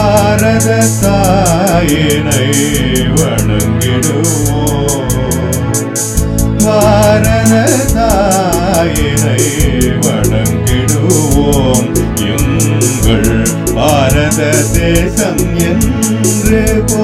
பாரத தாயினை வணங்கிடுவோம் பாரத தாயினை வணங்கிடுவோம் எங்கள் பாரத தேசம் என்று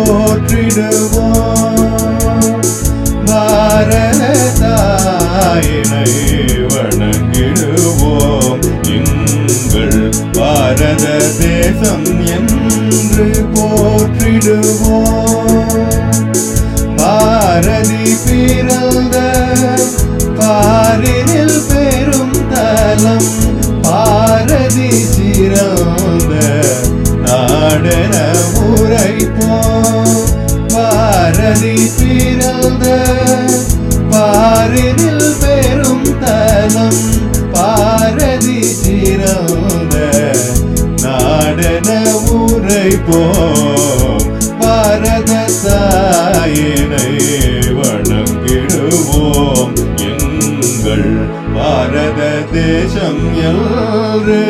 போற்றிடுவோம் பாரத தாயினை வணங்கிடுவோம் எங்கள் பாரத தேசம் என்று போற்றிடுவோம் பாரதி பிறந்த பாரினில் பெரும் தலம் பாரதி சிறந்த நாடென உரைப்போம் பாரதி பிறந்த பாரினில் பெரும் தலம் பாரதி சிறந்த நாடென உரைப்போம் பாரத தாயினை வணங்கிடுவோம் எங்கள் பாரத தேசம் என்று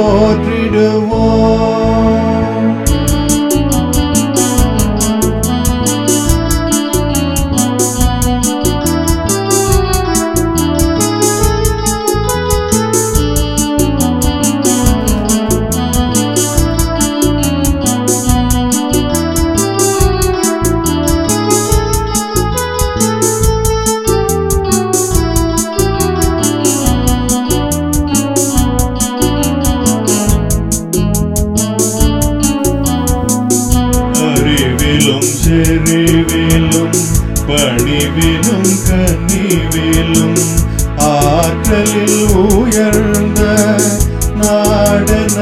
போற்றிடுவோம் அறிவிலும் செறிவிலும் பணிவிலும் கனிவிலும் ஆற்றலில் உயர்ந்த நாடன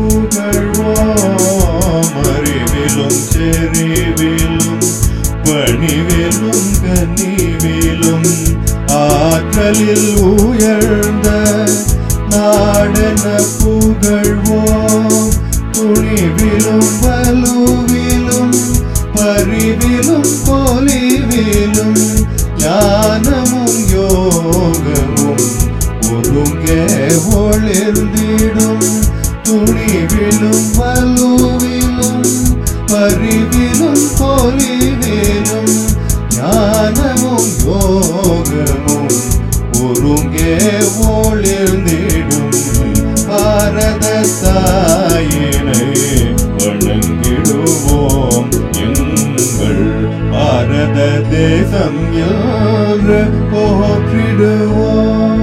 புகழ்வோம் அறிவிலும் செறிவிலும் பணிவிலும் கனிவிலும் ஆற்றலில் உயர்ந்த நாடன புகழ்வோம் துணிவிலும் வலுவிலும் பரிவிலும் பொலிவிலும் ஞானமும் யோகமும் ஒருங்கே ஒளிர்ந்திடும் துணிவிலும் வலுவிலும் பரிவிலும் பொலிவிலும் ஞானமும் யோகமும் ஒருங்கே ஒளிர்ந்திடும் பாரத தாயினை வணங்கிடுவோம் எங்கள் பாரத தேசம் என்று போற்றிடுவோம்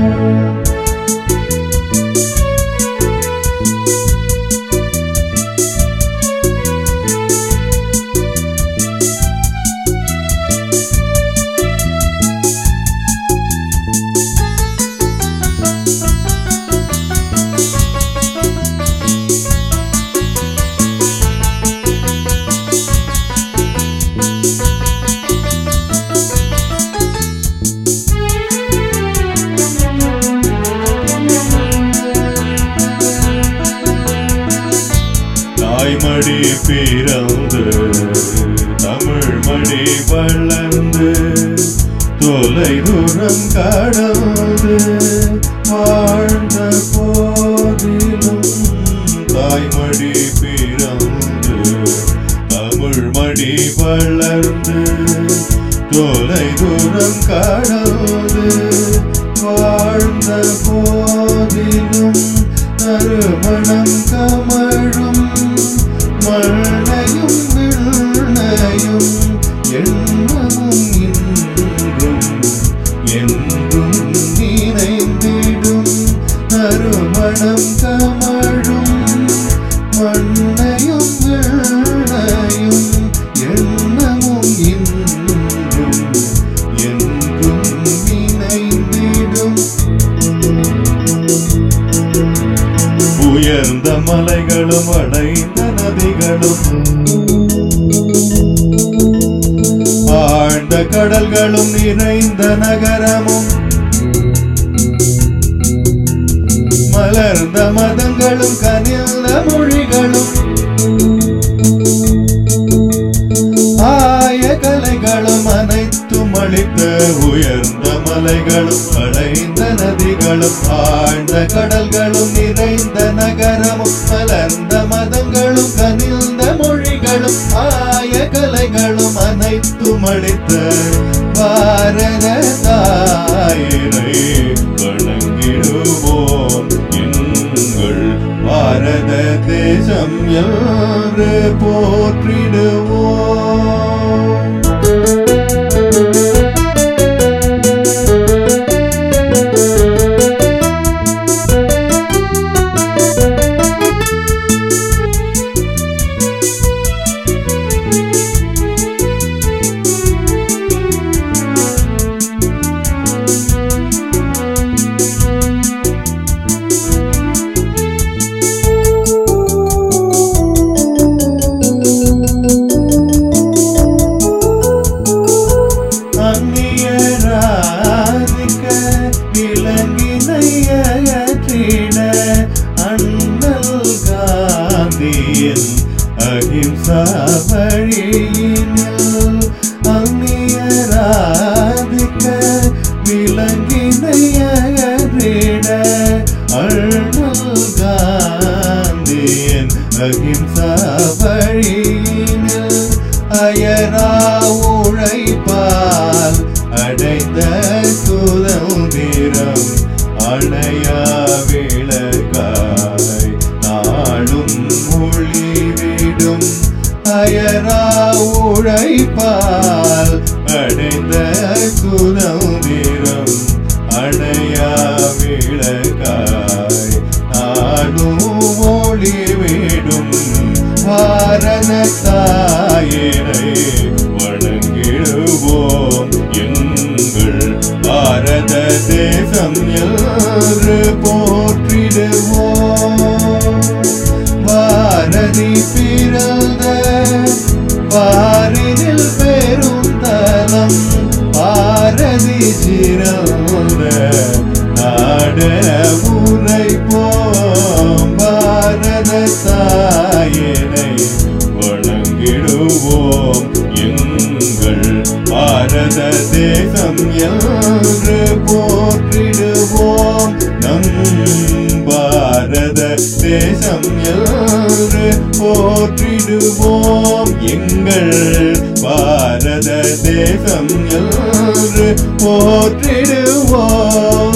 தாய்மடி பிறந்து தமிழ் மடி வளர்ந்து தொலை தூரம் கடந்து வாழ்ந்த போதிலும் தாய்மடி பிறந்து தமிழ் மடி வளர்ந்து தொலை தூரம் கடந்து வாழ்ந்த போதிலும் நறுமணம் கமழும் மழையும் விண்ணையும் எண்ணமும் இன்றும் என்றும் நினைந்திடும் நறுமணம் கமழும் மண்ணையும் விண்ணையும் எண்ணமும் இன்றும் என்றும் நினைந்திடும் உயர்ந்த மலைகளும் அடைந்த நதிகளும் ஆழ்ந்த கடல்களும் நிறைந்த நகரமும் மலர்ந்த மதங்களும் கனிந்த மொழிகளும் ஆய கலைகளும் அனைத்தும் அளித்த உயர்ந்த மலைகளும் அடைந்த நதிகளும் ஆழ்ந்த கடல்களும் நிறைந்த நகரமும் மலர்ந்த மதங்களும் கனிந்த சகலைகளும் அனைத்தும் அளித்த பாரத தாயரை வணங்கிடுவோம் எங்கள் பாரத தேசம் என்று போற்றிடுவோம் அந்நியராதிக்க விலங்கினை அகற்றிட அண்ணல் காந்தியின் அகிம்சா வழியினில் அந்நியராதிக்க விலங்கினை அகற்றிட அண்ணல் காந்தியின் அகிம்சா வழியினில் அயரா உழைப்பால் அடைந்த சுதந்திரம் அணையா விளக்காய் நாடும் ஒளிவிடும் அயரா உழைப்பால் அடைந்த சுதந்திரம் அணையா விளக்காய் நாடும் ஒளிவிடும் பாரத தாயினை வணங்கிடுவோம் எங்கள் பாரத தேசம் என்று போற்றிடுவோம் பாரதி பிறந்த பாரினில் பெரும் தலம் பாரதி சிறந்த நாடன உரைப்போம் பாரத தாயினை வணங்கிடுவோம் எங்கள் பாரத தேசம் என்று போற்றிடுவோம் நம் பாரத தேசம் என்று போற்றிடுவோம் எங்கள் பாரத தேசம் என்று போற்றிடுவோம்